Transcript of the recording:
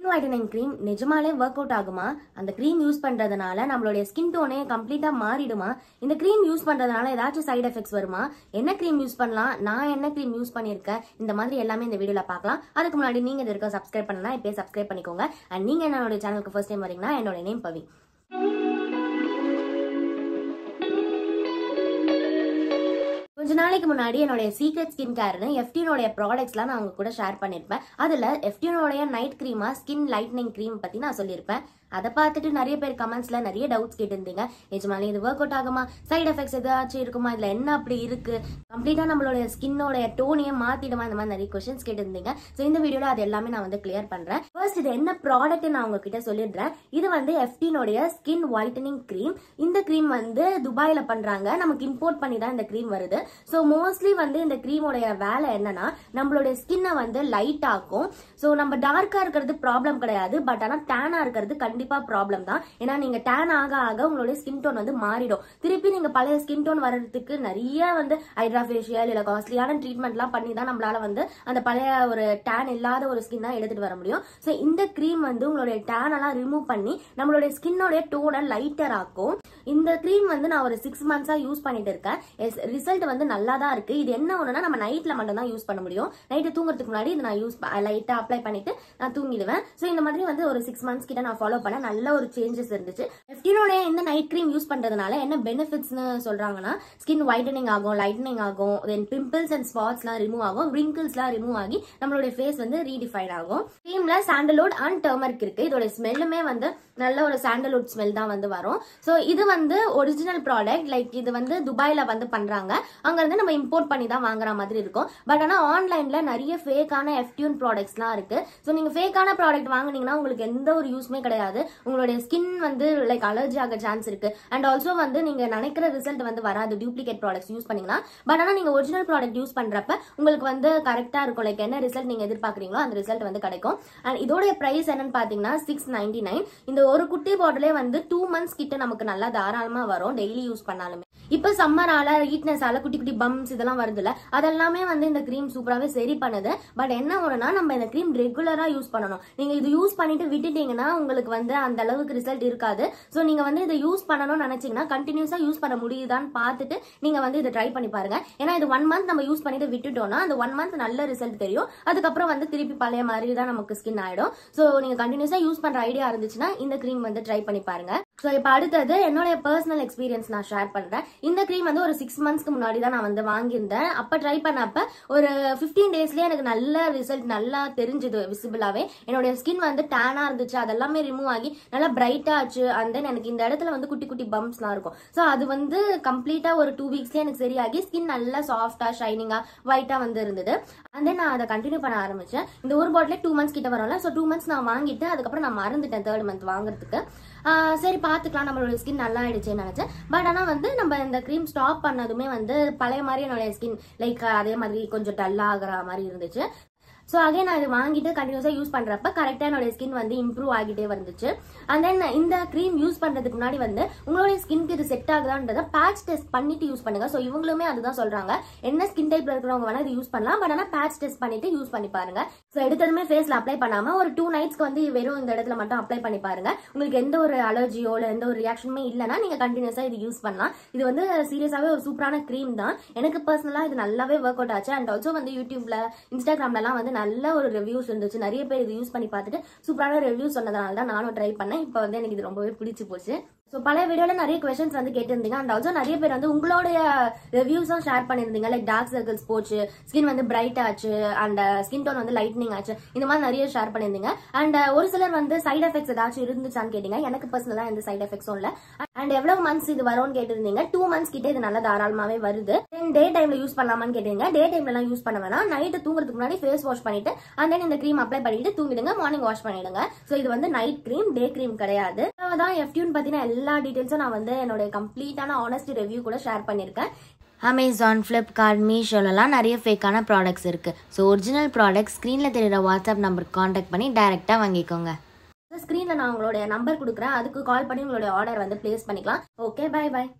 whitening cream நிஜமாலே work out ஆகுமா அந்த க்ரீம் யூஸ் பண்றதுனால நம்மளுடைய ஸ்கின் டோனே கம்ப்ளீட்டா மாறிடுமா இந்த க்ரீம் யூஸ் பண்றதுனால ஏதாச்சும் சைடு எஃபெக்ட்ஸ் வருமா என்ன க்ரீம் யூஸ் பண்ணலாம் நான் என்ன க்ரீம் யூஸ் பண்ணியிருக்கேன் இந்த மாதிரி எல்லாமே இந்த வீடியோல பார்க்கலாம் அதுக்கு முன்னாடி நீங்க இது இருக்க சப்ஸ்கிரைப் பண்ணலாம் இப்பயே சப்ஸ்கிரைப் பண்ணிக்கோங்க அண்ட் நீங்க என்னோட சேனலுக்கு ஃபர்ஸ்ட் டைம் வரீங்கன்னா என்னோட நேம் பவி கொஞ்ச நாளைக்கு முன்னாடி என்னுடைய சீக்ரெட் ஸ்கின் கேர்னு எஃப்டினோடைய ப்ராடக்ட்ஸ்லாம் நான் உங்க கூட ஷேர் பண்ணியிருப்பேன் அதில் எஃப்டினோடைய நைட் க்ரீமா ஸ்கின் லைட்னிங் க்ரீம் பற்றி நான் சொல்லியிருப்பேன் அதை பார்த்துட்டு நிறைய பேர் கமெண்ட்ஸ்ல நிறைய டவுட்ஸ் கேட்டிருந்தீங்க நிஜமாலே இது ஒர்க் அவுட் ஆகுமா சைடு எஃபெக்ட்ஸ் ஏதாச்சும் இருக்குமா இதுல என்ன அப்படி இருக்கு கம்ப்ளீட்டா நம்மளுடைய ஸ்கின்னோட டோனையே மாத்திடுமா இந்த மாதிரி நிறைய கொஸ்டின்ஸ் கேட்டிருந்தீங்க ஸோ இந்த வீடியோல அது எல்லாமே நான் வந்து கிளியர் பண்றேன் ஃபர்ஸ்ட் இது என்ன ப்ராடக்ட் நான் உங்ககிட்ட சொல்லிடுறேன் இது வந்து எஃப்டினுடைய ஸ்கின் ஒயிட்டனிங் க்ரீம் இந்த க்ரீம் வந்து துபாயில பண்றாங்க நமக்கு இம்போர்ட் பண்ணி தான் இந்த க்ரீம் வருது ஸோ மோஸ்ட்லி வந்து இந்த க்ரீமோடைய வேலை என்னன்னா நம்மளுடைய ஸ்கின்னை வந்து லைட் ஆக்கும் ஸோ நம்ம டார்க்கா இருக்கிறது ப்ராப்ளம் கிடையாது பட் ஆனால் டேனா இருக்கிறது கண்டிப்பா ப்ராப்ளம் தான் ஏன்னா நீங்க டேன் ஆக ஆக உங்களுடைய ஸ்கின் டோன் வந்து மாறிடும் திருப்பி நீங்க பழைய ஸ்கின் டோன் வர்றதுக்கு நிறைய வந்து ஹைட்ரா ஃபேஷியல் இல்ல காஸ்ட்லியான ட்ரீட்மெண்ட்லாம் பண்ணி தான் நம்மளால வந்து அந்த பழைய ஒரு டேன் இல்லாத ஒரு ஸ்கின்னா எடுத்துட்டு வர முடியும் ஸோ இந்த க்ரீம் வந்து உங்களுடைய டேன் எல்லாம் ரிமூவ் பண்ணி நம்மளுடைய ஸ்கின்னோடைய டோனை லைட்டர் ஆக்கும் இந்த க்ரீம் வந்து நான் ஒரு சிக்ஸ் மந்த்ஸா யூஸ் பண்ணிட்டு இருக்கேன் ரிசல்ட் வந்து நல்லா தான் இருக்கு இது என்ன ஒண்ணுனா நம்ம நைட்ல மட்டும் தான் யூஸ் பண்ண முடியும் நைட்டு தூங்குறதுக்கு முன்னாடி இது நான் யூஸ் லைட்டா அப்ளை பண்ணிட்டு நான் தூங்கிடுவேன் ஸோ இந்த மாதிரி வந்து ஒரு சிக்ஸ் மந்த்ஸ் கிட்ட நான் ஃபாலோ பண்ண நல்ல ஒரு சேஞ்சஸ் இருந்துச்சு எஃப்டினோட இந்த நைட் க்ரீம் யூஸ் பண்றதுனால என்ன பெனிஃபிட்ஸ்னு சொல்றாங்கன்னா ஸ்கின் ஒயிட்டனிங் ஆகும் லைட்டனிங் ஆகும் தென் பிம்பிள்ஸ் அண்ட் ஸ்பாட்ஸ்லாம் ரிமூவ் ஆகும் ரிங்கிள்ஸ்லாம் ரிமூவ் ஆகி நம்மளுடைய ஃபேஸ் வந்து ரீடிஃபைன் ஆகும் க்ரீம்ல சாண்டல்வுட் அண்ட் டர்மரிக் இருக்கு இதோட ஸ்மெல்லுமே வந்து நல்ல ஒரு சாண்டல்வுட் ஸ்மெல் தான் வந்து வரும் ஸோ இது வந்து ஒரிஜினல் ப்ராடக்ட் லைக் இது வந்து துபாயில வந்து பண்றாங்க அங்க இருந்து நம்ம இம்போர்ட் பண்ணி தான் வாங்குற மாதிரி இருக்கும் பட் ஆனால் ஆன்லைன்ல நிறைய ஃபேக்கான எஃப்டியூன் ப்ராடக்ட்ஸ்லாம் இருக்கு ஸோ நீங்க ஃபேக்கான ப்ராடக்ட் வாங்குனீங்கன்னா உங்களுக்கு எந்த ஒரு யூஸ்மே கிடையாது உங்களுடைய ஸ்கின் வந்து லைக் அலர்ஜி ஆக சான்ஸ் இருக்கு அண்ட் ஆல்சோ வந்து நீங்க நினைக்கிற ரிசல்ட் வந்து வராது டூப்ளிகேட் ப்ராடக்ட்ஸ் யூஸ் பண்ணீங்கன்னா பட் ஆனால் நீங்க ஒரிஜினல் ப்ராடக்ட் யூஸ் பண்றப்ப உங்களுக்கு வந்து கரெக்டா இருக்கும் லைக் என்ன ரிசல்ட் நீங்க எதிர்பார்க்குறீங்களோ அந்த ரிசல்ட் வந்து கிடைக்கும் அண்ட் இதோடைய பிரைஸ் என்னன்னு பாத்தீங்கன்னா சிக்ஸ் நைன்டி நைன் இந்த ஒரு குட்டி பாட்டிலே வந்து டூ மந்த்ஸ் கிட்ட நமக்கு நல்லா தாராளமா வரும் டெய்லி யூஸ் பண்ணாலுமே இப்போ சம்மரால ஹீட்னஸால குட்டி குட்டி பம்ஸ் இதெல்லாம் வருதுல்ல அதெல்லாமே வந்து இந்த க்ரீம் சூப்பராகவே சரி பண்ணுது பட் என்ன ஒண்ணுனா நம்ம இந்த க்ரீம் ரெகுலரா யூஸ் பண்ணணும் நீங்க இது யூஸ் பண்ணிட்டு விட்டுட்டீங்கன்னா உங்களுக்கு வந்து அந்த அளவுக்கு ரிசல்ட் இருக்காது ஸோ நீங்க வந்து இதை யூஸ் பண்ணணும்னு நினைச்சீங்கன்னா கண்டினியூஸா யூஸ் பண்ண முடியுதான்னு பார்த்துட்டு நீங்க வந்து இதை ட்ரை பண்ணி பாருங்க ஏன்னா இது ஒன் மந்த் நம்ம யூஸ் பண்ணிட்டு விட்டுட்டோம்னா அந்த ஒன் மந்த் நல்ல ரிசல்ட் தெரியும் அதுக்கப்புறம் வந்து திருப்பி பழைய மாதிரி தான் நமக்கு ஸ்கின் ஆயிடும் ஸோ நீங்க கண்டினியூஸா யூஸ் பண்ற ஐடியா இருந்துச்சுன்னா இந்த க்ரீம் வந்து ட்ரை பண்ணி பாருங்க ஸோ இப்போ அடுத்தது என்னோட பர்சனல் எக்ஸ்பீரியன்ஸ் நான் ஷேர் பண்றேன் இந்த க்ரீம் வந்து ஒரு சிக்ஸ் மந்த்ஸ்க்கு முன்னாடி தான் நான் வந்து வாங்கியிருந்தேன் அப்போ ட்ரை பண்ணப்ப ஒரு ஃபிஃப்டீன் டேஸ்லேயே எனக்கு நல்ல ரிசல்ட் நல்லா தெரிஞ்சுது விசிபிளாவே என்னுடைய ஸ்கின் வந்து டேனா இருந்துச்சு அதெல்லாமே ரிமூவ் ஆகி நல்லா பிரைட்டா ஆச்சு அண்ட் தென் எனக்கு இந்த இடத்துல வந்து குட்டி குட்டி பம்ப்ஸ்லாம் இருக்கும் ஸோ அது வந்து கம்ப்ளீட்டா ஒரு டூ வீக்ஸ்லேயே எனக்கு சரியாகி ஸ்கின் நல்லா சாஃப்டா ஷைனிங்கா ஒயிட்டா வந்து இருந்தது அண்ட் தென் நான் அதை கண்டினியூ பண்ண ஆரம்பிச்சேன் இந்த ஒரு பாட்டிலே டூ மந்த்ஸ் கிட்ட வரும்ல ஸோ டூ மந்த்ஸ் நான் வாங்கிட்டு அதுக்கப்புறம் நான் மறந்துட்டேன் தேர்ட் மந்த் வாங்குறதுக்கு ஆஹ் சரி பார்த்துக்கலாம் நம்மளோட ஸ்கின் நல்லா ஆயிடுச்சுன்னு நினைச்சேன் பட் ஆனால் வந்து நம்ம இந்த க்ரீம் ஸ்டாப் பண்ணதுமே வந்து பழைய மாதிரி என்னோட ஸ்கின் லைக் அதே மாதிரி கொஞ்சம் டல் ஆகுற மாதிரி இருந்துச்சு ஸோ அதே நான் இது வாங்கிட்டு கண்டினியூஸாக யூஸ் பண்ணுறப்ப கரெக்டாக என்னோட ஸ்கின் வந்து இம்ப்ரூவ் ஆகிட்டே வந்துச்சு அண்ட் தென் இந்த க்ரீம் யூஸ் பண்ணுறதுக்கு முன்னாடி வந்து உங்களுடைய ஸ்கின்க்கு இது செட் ஆகுதான்றதை பேட்ச் டெஸ்ட் பண்ணிட்டு யூஸ் பண்ணுங்க ஸோ இவங்களுமே அதுதான் சொல்றாங்க என்ன ஸ்கின் டைப்ல இருக்கிறவங்க வேணா இது யூஸ் பண்ணலாம் பட் ஆனால் பேட்ச் டெஸ்ட் பண்ணிட்டு யூஸ் பண்ணி பாருங்க ஸோ எடுத்ததுமே ஃபேஸ்ல அப்ளை பண்ணாம ஒரு டூ நைட்ஸ்க்கு வந்து வெறும் இந்த இடத்துல மட்டும் அப்ளை பண்ணி பாருங்க உங்களுக்கு எந்த ஒரு அலர்ஜியோ இல்லை எந்த ஒரு ரியாக்ஷனுமே இல்லைன்னா நீங்க கண்டினியூஸா இது யூஸ் பண்ணலாம் இது வந்து சீரியஸாவே ஒரு சூப்பரான க்ரீம் தான் எனக்கு பர்சனலா இது நல்லாவே ஒர்க் அவுட் ஆச்சு அண்ட் ஆல்சோ வந்து யூடியூப்ல இன்ஸ்டாகிராம்லலாம் வந்து நல்ல ஒரு ரிவ்யூஸ் இருந்துச்சு நிறைய பேர் இது யூஸ் பண்ணி பார்த்துட்டு சூப்பரான ரிவ்யூஸ் சொன்னதுனால தான் நானும் ட்ரை பண்ணேன் இப்போ வந்து எனக்கு இது ரொம்பவே பிடிச்சி போச்சு ஸோ பழைய வீடியோல நிறைய கொஸ்டின்ஸ் வந்து கேட்டிருந்தீங்க அண்ட் ஆல்சோ நிறைய பேர் வந்து உங்களுடைய ரிவ்யூஸும் ஷேர் பண்ணியிருந்தீங்க லைக் டார்க் சர்க்கிள்ஸ் போச்சு ஸ்கின் வந்து பிரைட் ஆச்சு அண்ட் ஸ்கின் டோன் வந்து லைட்னிங் ஆச்சு இந்த மாதிரி நிறைய ஷேர் பண்ணியிருந்தீங்க அண்ட் ஒரு சிலர் வந்து சைட் எஃபெக்ட்ஸ் ஏதாச்சும் இருந்துச்சான்னு கேட்டீங்க எனக்கு பர்சனலாக எந்த சைட் எஃபெக்ட்ஸும் இல்லை அண்ட் எவ்வளவு மந்த்ஸ் இது வரும்னு கேட்டிருந்தீங்க டூ மந்த்ஸ் கிட்ட இது நல்லா தாராளமாவே வருது தென் டே டைம்ல யூஸ் பண்ணலாமான்னு கேட்டீங்க டே டைம்ல எல்லாம் யூஸ் பண்ண வேணாம் நைட்டு தூங்குறதுக்கு முன்னாடி ஃபேஸ் வாஷ் பண்ணிட்டு அண்ட் தென் இந்த க்ரீம் அப்ளை பண்ணிட்டு தூங்கிடுங்க மார்னிங் வாஷ் பண்ணிடுங்க ஸோ இது வந்து நைட் க்ரீம் டே க்ரீம் கிடையாது தான் எஃப்டியூன் பத்தின எல்லா டீடைல்ஸும் நான் வந்து என்னோட கம்ப்ளீட்டான ஆனஸ்ட் ரிவ்யூ கூட ஷேர் பண்ணியிருக்கேன் அமேசான் ஃப்ளிப்கார்ட் மீஷோலலாம் நிறைய ஃபேக்கான ப்ராடக்ட்ஸ் இருக்குது ஸோ ஒரிஜினல் ப்ராடக்ட் ஸ்க்ரீனில் தெரியுற வாட்ஸ்அப் நம்பருக்கு காண்டாக்ட் பண்ணி டைரெக்டாக வாங்கிக்கோங்க ஸ்க்ரீனில் நான் உங்களுடைய நம்பர் கொடுக்குறேன் அதுக்கு கால் பண்ணி உங்களுடைய ஆர்டர் வந்து பிளேஸ் பண்ணிக்கலாம் ஓகே பை பை